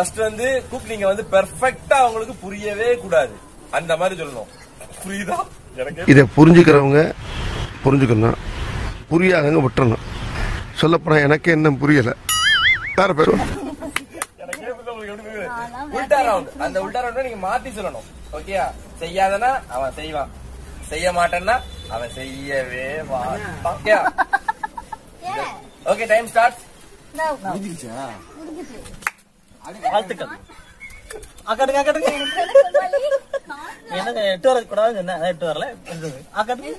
First வந்து cook நீங்க வந்து பெர்ஃபெக்ட்டா அவங்களுக்கு புரியவே கூடாது அந்த மாதிரி சொல்லணும் புரியுதா எனக்கு இதை புரிஞ்சுக்கிறவங்க புரிஞ்சுக்கணும் புரியாதவங்க விட்டுறணும் சொல்லப்போனால் எனக்கே இன்னும் புரியலை வேற பேர் உல்டா ரவுண்ட் அந்த உல்டா ரவுண்ட் நீங்க மாத்தி சொல்லணும் ஓகேயா செய்யாதனா அவன் செய்வான் செய்ய மாட்டேன்னா அவன் செய்யவே மாட்டான் ஓகேயா ஓகே டைம் ஸ்டார்ட் வாழ்த்துக்கள் அக்கடுங்க அக்கடுங்க என்னங்க எட்டு வர கூடாது என்ன எட்டு வரல இருந்தது அக்கடுங்க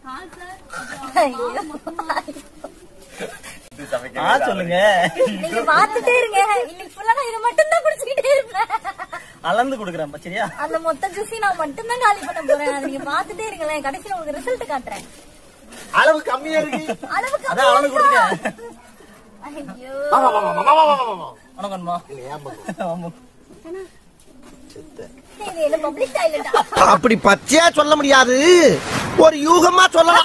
ஆ சொல்லுங்க நீங்க பாத்துட்டே இருங்க இன்னைக்கு ஃபுல்லா நான் இதை மட்டும் தான் குடிச்சுக்கிட்டே இருப்பேன் அளந்து கொடுக்குறேன் சரியா அந்த மொத்த ஜூஸி நான் மட்டும் தான் காலி பண்ண போறேன் அதை நீங்க பாத்துட்டே இருங்களேன் கடைசியில உங்களுக்கு ரிசல்ட் காட்டுறேன் அளவு கம்மியா இருக்கு அளவுக்கு அதான் அளந்து கொடுங்க ஐயோ உனக்கு வேணுமா ஆமா. இது என்ன பப்ளிக் டாய்லெட்டா அப்படி பச்சையா சொல்ல முடியாது ஒரு யூகமா சொல்லலாம்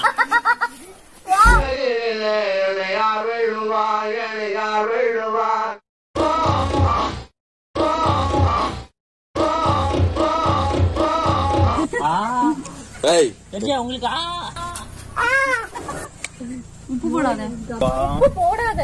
ஏய் சரியா உங்களுக்கு ஆ உப்பு போடாத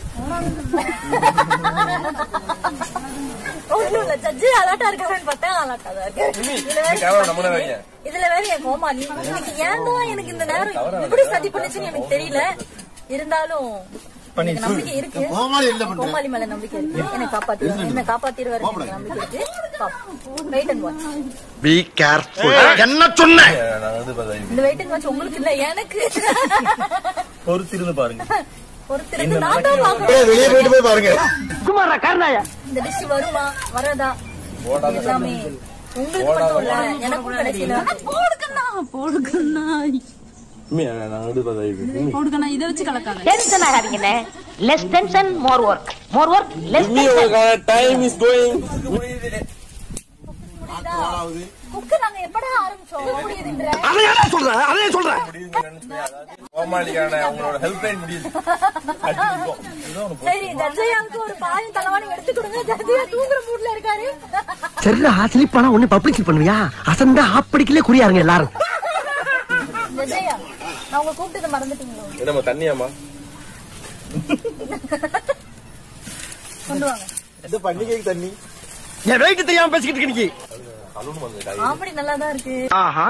ஒண்ணும் இல்ல ஜட்ஜி அலாட்டா இருக்காருன்னு பார்த்தா அலாட்டா தான் இருக்கு இதுல வேற கேமரா நம்மள வைங்க இதுல வேற என் கோமாளி எனக்கு ஏன் தான் எனக்கு இந்த நேரம் எப்படி சதி பண்ணுச்சுன்னு எனக்கு தெரியல இருந்தாலும் எனக்கு நம்பிக்கை இருக்கு கோமாளி மேல நம்பிக்கை இருக்கு என்னை காப்பாத்திடுவாரு என்ன காப்பாத்திடுவாரு எனக்கு நம்பிக்கை இருக்கு wait and watch be careful என்ன சொன்ன நான் வந்து பார்த்தா இந்த வெயிட் அண்ட் வாட்ச் உங்களுக்கு இல்ல எனக்கு பொறுத்திருந்து பாருங்க ஒருத்தருக்கு நான் தான் பார்க்கணும் வெளியே போயிட்டு போய் பாருங்க இந்த டிஷ் வருமா வராதா எல்லாமே உங்களுக்கு மட்டும் இல்ல எனக்கும் கடைசியில நான் வந்து பார்த்தா டென்ஷன் ஆகாதீங்கண்ணே less tension more work more work less time is going புரியுது குக்கு நாங்க எப்படா ஆரம்பிச்சோம் முடியுதுன்ற அதையா சொல்றேன் அதையா சொல்றேன் கோமாளிக்கான உங்களோட ஹெல்ப் லைன் முடியுது சரி தர்ஜயாவுக்கு ஒரு பாயும் தலைவாணி எடுத்து கொடுங்க தர்ஜயா தூங்குற மூட்ல இருக்காரு சரிடா ஸ்லிப் ஆனா ஒண்ணு பப்ளிக் பண்ணுவியா அசந்தா ஆப்படிக்கலே குறியாருங்க எல்லாரும் தர்ஜயா நான் உங்களை கூப்பிட்டது மறந்துட்டீங்களோ என்னம்மா தண்ணியாமா கொண்டு வாங்க என் வெயிட் தெரியாம பேசிக்கிட்டு இருக்க நீ ஆம்படி நல்லா தான் இருக்கு ஆஹா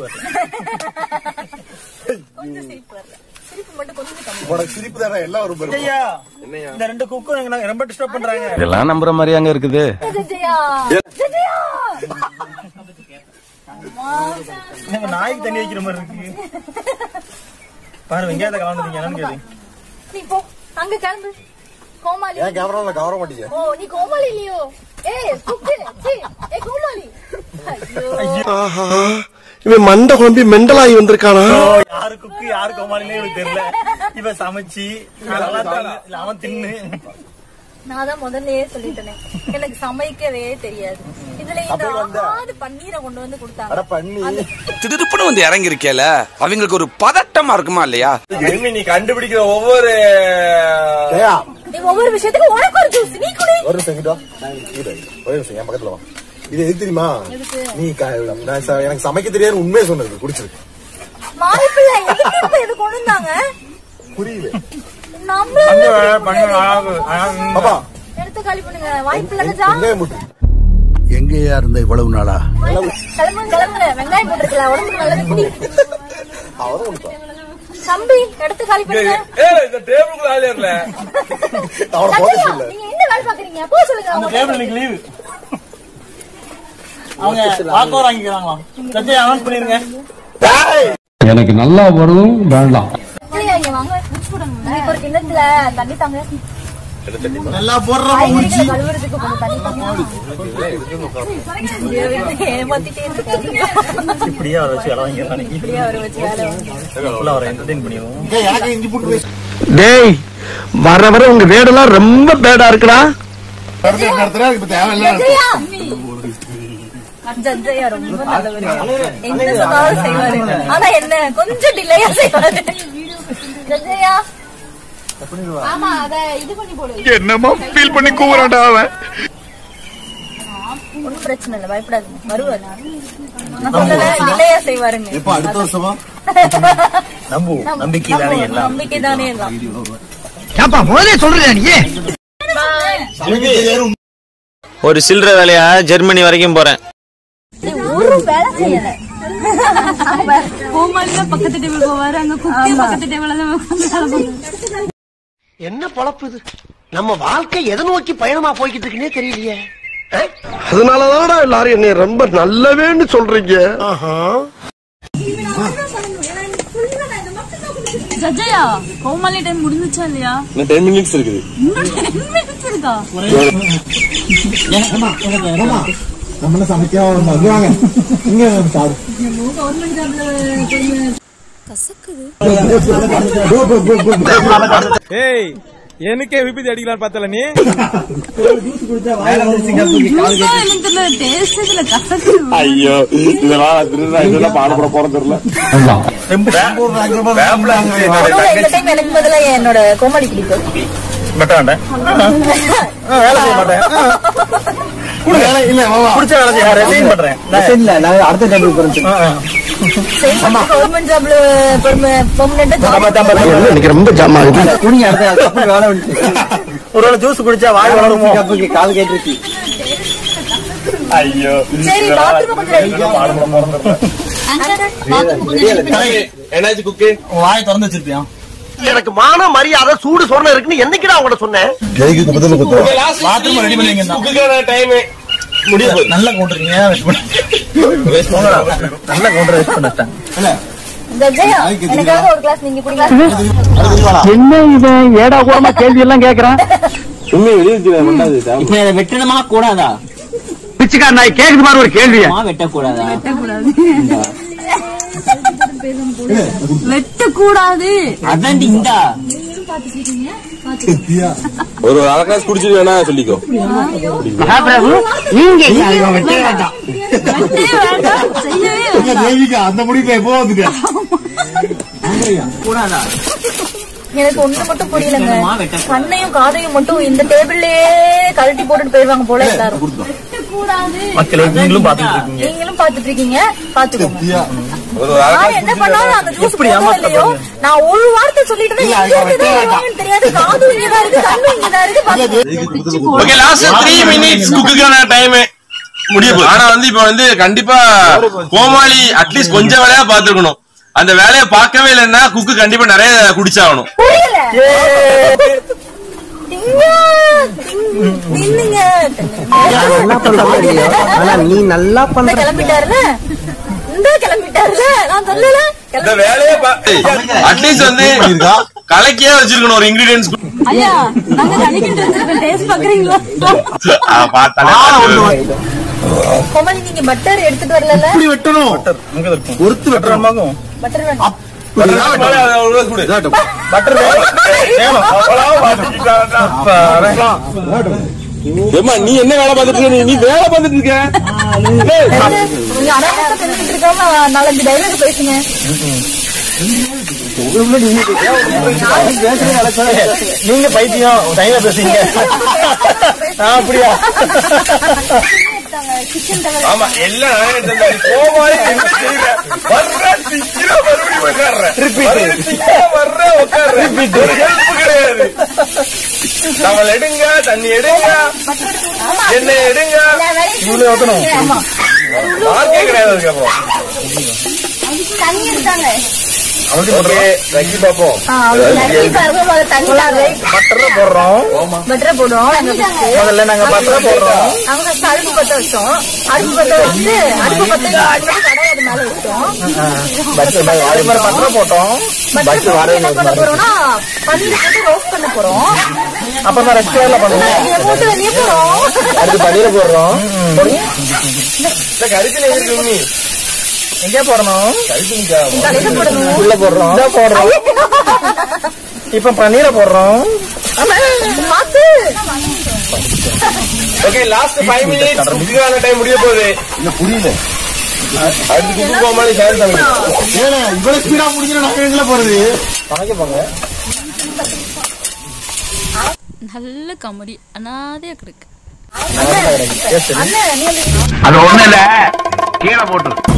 கொஞ்சம் சிரிப்பு வரல சிரிப்பு மட்டும் கொஞ்சம் கம்மி ஐயா இந்த ரெண்டு குக்கும் எங்க ரொம்ப டிஸ்டர்ப் பண்றாங்க இதெல்லாம் நம்புற மாதிரி அங்க இருக்குது தர்ஜயா தர்ஜயா நம்ம நாய்க்கு தண்ணி வைக்கிற மாதிரி இருக்கு பாரு வெங்காயத்தை கலந்துட்டீங்க என்னன்னு கேளு நீ போ அங்க கிளம்பு கோமாளி ஏன் கேமரால கவர மாட்டீங்க ஓ நீ கோமாளி இல்லையோ ஏய் குக்கு சீ ஏய் கோமாளி ஐயோ ஆஹா இவன் மண்டை குழம்பி மெண்டலாகி வந்திருக்கானா ஓ, யாரு குக்கு யாரு கோமாளினே எனக்கு தெரியல இவ சமைச்சு நல்லா தள்ளு. இல்ல, அவன் தின்னு நான் தான் முதல்லயே சொல்லிட்டேனே எனக்கு சமைக்கவே தெரியாது இதுல இந்த ஆறு பன்னீரை கொண்டு வந்து கொடுத்தாங்க அது- திடுப்புன்னு வந்து இறங்கி இருக்கேல அவங்களுக்கு ஒரு பதட்டமா இருக்குமா இல்லையா எம்மி நீ கண்டுபிடிக்கிற ஒவ்வொரு நீ ஒவ்வொரு விஷயத்துக்கும் உனக்கு ஒரு ஜூஸ் நீ குடி ஒரு நிமிஷம் இங்கிட்டு வா. நான் இங்கிட்டு வா. ஒரே நிமிஷம் என் பக்கத்துல வா இது எது தெரியுமா நீ க- நான் ச- எனக்கு சமைக்க தெரியாது உண்மையை சொன்னது குடிச்சிருக்கு மாறிப்பிள்ளை எதுக்கு இப்ப இது கொண்டு வந்தாங்க புரியல நம்மளால பாப்பா எடுத்து காலி பண்ணுங்க வாய்ப்பு இல்லைன்னா வெங்காயம் முட்டு எங்கேயா இருந்த இவ்வளவு நாளா கிளம்பு கிளம்புல வெங்காயம் போட்டுருக்கலாம் உடம்புக்கு நல்லது குடி அவரும் கொடுத்தா தம்பி எடுத்து காலி பண்ணுங்க ஏய் இந்த டேபிளுக்குள்ள ஆளே இல்ல அவனை போத சத்யா, சொல்ல நீங்க என்ன வேலை பாக்குறீங்க போ சொல்லுங்க அந்த அவங்க டேபிள் இன்னைக்கு லீவு அவங்க வாக்கோர் வாங்கிக்கிறாங்களாம் சத்யா அனௌன்ஸ் பண்ணிருங்க எனக்கு நல்லா வரும் வேண்டாம் சத்யா, இங்க வாங்க முடிச்சு கொடுங்க எனக்கு ஒரு கிண்ணத்துல தண்ணி தாங்க நல்லா போடுற காய்கறிகளை கழுவுறதுக்கு கொஞ்சம் தண்ணி தாங்க இதை விட்டு ஏமாத்திட்டே இருக்காங்க இப்படியே அவரை வச்சு வேலை வாங்கிக்கிறாங்க இப்படியே அவரை வச்சு வேலை வாங்க ஃபுல்லா அவரை என்டர்டைன் பண்ணிடுவோம் எனக்கு இஞ்சி போட்டு பேசு. டேய் வர வர உங்க வேடெல்லாம் ரொம்ப பேடா இருக்குடா கடத்துறா, கடத்துறா, இப்ப தேவையில்ல ஜெயா ஜெயா ரொம்ப நல்லவர் என்ன சொன்னாலும் செய்வாரு ஆனா என்ன கொஞ்சம் டிலேயா செய்வாரு ஜெயா ஆமா அத இது பண்ணி போடு என்னமா ஃபீல் பண்ணி கூவுறான்டா அவன் ஒண்ணும் பிரச்சனை இல்ல பயப்படாதீங்க வருவாரு நான் சொல்லல இல்லையா செய்வாருங்க எப்ப அடுத்த வருஷமா நம்புவோம் நம்பிக்கை தானே எல்லாம் நம்பிக்கை தானே எல்லாம் ஏப்பா முதலே சொல்றியா நீ ஒரு சில்லற வேலையா ஜெர்மனி வரைக்கும் போறேன் நீ ஒரு வேலை செய்யல பக்கத்து டேபிள் போவாரு அங்க குட்டி பக்கத்து டேபிள் தான் என்ன பொழப்பு இது நம்ம வாழ்க்கை எதை நோக்கி பயணமா போய்கிட்டு இருக்குன்னே தெரியலையே அதனாலதான்டா எல்லாரும் என்னை ரொம்ப நல்லவேன்னு சொல்றீங்க சஜயா கோமாளி டைம் முடிஞ்சுச்சா இல்லையா இன்னும் டென் மினிட்ஸ் இருக்குது இன்னும் ten minutes இருக்கா நம்ம என்ன சமைக்காம வந்தோம். இங்க வாங்க இங்க வந்து சாப்பிடு. ஏய் எனக்கே விபத்து அடிக்கலாம் பார்த்தல நீ ஜூஸா எனக்கு தெரியல டேஸ்ட் இதுல கசக்கு ஐயோ இதெல்லாம் திருடா இதெல்லாம் பாடப்பட போறது தெரியல ஆனா இந்த டைம் எனக்கு பதிலா என்னோட கோமாளி பிடிக்கும் மட்டும் வேண்டாம் வேலை செய்ய மாட்டேன் வேலை இல்ல மாமா பிடிச்ச வேலை செய்ய ரெசைன் பண்றேன் இல்ல நான் அடுத்த டேபிள் போறேன் கவர்மெண்ட் ஜாப்ல பெர்மனண்டா இன்னைக்கு ரொம்ப ஜாம் ஆகுது குடிங்க அடுத்த கப்புக்கு வேலை ஒருவேளை ஜூஸ் குடிச்சா வாய் வளருமோ கப்புக்கு கால் கேட்டுருச்சு ஐயோ சரி பாத்ரூம் கொஞ்சம் ரெடி என்னாச்சு குக்கு வாய் திறந்து வச்சிருப்பியா எனக்கு மான மரியாதை சூடு சொரணை இருக்குன்னு என்னைக்குடா உங்கள்ட்ட சொன்னேன் ஜெய்க்கு பதில் குத்துவோம் பாத்ரூம் ரெடி பண்ணி வைங்க குக்குக்கான டைம் முடிய போகுது நல்ல கவுண்டருங்க நல்ல கவுண்டர் வேஸ்ட் பண்ணிட்டேன் இந்த ஜெயா எனக்காக ஒரு கிளாஸ் நீங்க குடிக்கலாம் என்ன இவன் ஏடா கூடமா கேள்வி எல்லாம் கேக்குறான் உண்மை வெளியே பண்ணாது இப்ப இதை வெட்டணுமா கூடாதா பிச்சுக்கார நாய் கேக்குது மாதிரி ஒரு கேள்வியா வெட்டக்கூடாதா வெட்ட கூடாது அதான் இந்தா ஒரு ஒரு அரை கிளாஸ் குடிச்சிட்டு வேணா சொல்லிக்கோ நீங்க வெட்டவே வேண்டாம் செய்யவே வேண்டாம் தேவிகா அந்த முடிவு எப்போ வந்துட்டேன் கூடாதா எனக்கு ஒண்ணு மட்டும் புரியலங்க கண்ணையும் காதையும் மட்டும் இந்த டேபிள்லயே கழட்டி போட்டுட்டு போயிருவாங்க போல எல்லாரும் கூடாது மக்களே நீங்களும் பாத்துட்டு இருக்கீங்க நீங்களும் பாத்துட்டு இருக்கீங்க பாத்துக்கோங்க ஒரு ஒரு அரை நான் என்ன பண்ணாலும் அந்த ஜூஸ் எப்படி போடுறோம் இல்லையோ நான் ஒரு வார்த்தை சொல்லிட்டு தான் எங்க இருக்குது எங்கன்னு தெரியாது காது இங்கதான் இருக்கு கண்ணு இங்கதான் இருக்கு பாத்துக்கோங்க. ஓகே லாஸ்ட் த்ரீ மினிட்ஸ் குக்குக்கான டைம் முடிய போகுது ஆனா வந்து இப்ப வந்து கண்டிப்பா கோமாளி அட்லீஸ்ட் கொஞ்சம் வேலையா பாத்துருக்கணும் அந்த வேலையை பார்க்கவே இல்லைன்னா குக்கு கண்டிப்பா நிறைய குடிச்சாகணும் புரியல திங்க, திங்க, தின்னுங்க. ஆனா நீ நல்லா இந்த கிளம்பிட்டாருல இந்த கிளம்பிட்டாருல நான் சொல்லல இந்த வேலையை அட்லீஸ்ட் வந்து கலக்கியா வச்சிருக்கணும் ஒரு இன்கிரீடியன்ஸ் ஐயா நாங்க கணிக்கிட்டு வச்சிருக்கோம் டேஸ்ட் பாக்குறீங்களா கோமலி நீங்க பட்டர் எடுத்துட்டு வரல இப்படி வெட்டணும் அங்க இருக்கும் ஒருத்து வெட்டணும் பட்டர் வேணும் பட்டர் வேணும் ஏமா நீ என்ன வேலை பார்த்துட்டு இருக்க? நீ- நீ வேலை பார்த்துட்டு இருக்க நீங்க அனாவசியமா தெரிஞ்சுட்டு இருக்காம நாலஞ்சு டைலாக் பேசுங்க நீங்க பைத்தியம் டைல பேசுறீங்க ஆ, அப்படியா கிச்சன் டவல் ஆமா எல்லாம் நானே எடுத்தேன். கோமாளி என்ன செய்யற? வர்ற, திக்கிற, மறுபடியும் உட்கார்ற. வர்ற, திக்கிற, வர்ற, உட்கார்ற. ஒரு help கிடையாது. டவல் எடுங்க தண்ணி எடுங்க எண்ணெய் எடுங்க இவ்வளவு ஊத்தணும் ஆமா மார்க்கே கிடையாது அதுக்கப்புறம் தண்ணி எடுத்தாங்க ஓகே வைக்கி பார்ப்போம் ஆ, அவங்க தண்ணி பாருங்க, முதல்ல தண்ணி தாங்க. பட்டரை போடுறோம் பட்டரை போடுவோம் எங்க first. முதல்ல நாங்க பட்டரை போடுறோம் நாங்க first அடுப்பு பத்த வச்சோம் அடுப்பு பத்த வச்சு அடுப்பு பத்த வச்சு அடுப்பு கடாய் அது மேல வச்சோம் அதே மாதிரி பட்டரை போட்டோம் பட்டர் போட்டு என்ன பண்ண போறோம்னா பன்னீர் போட்டு ரோஸ்ட் பண்ண போறோம் அப்புறம் தான் ரெஸ்டாரண்ட்ல பண்ணுவோம் இதை போட்டு வெளியே போறோம் அடுத்து பன்னீரை போடுறோம் இந்த கருத்துல இருக்கு உண்ணி எங்க போடணும் தலையில போடணும் உள்ள போடுறோம் இதோ போடுறோம் இப்ப பன்னீரை போடுறோம் மாத்து ஓகே லாஸ்ட் ஃபைவ் மினிட்ஸ் குக்கிங்கான டைம் முடிய போகுது இல்ல புரியல அடுத்து குக்கு கோமாளி சேர் சமைக்கணும் ஏன்னா இவ்வளவு ஸ்பீடா முடிஞ்சா நாங்க எங்க போறது சமைக்க போங்க நல்ல காமெடி அனாதையா கிடக்கு அண்ணன் நீ வந்து அது ஒண்ணு இல்ல கீழே போட்டு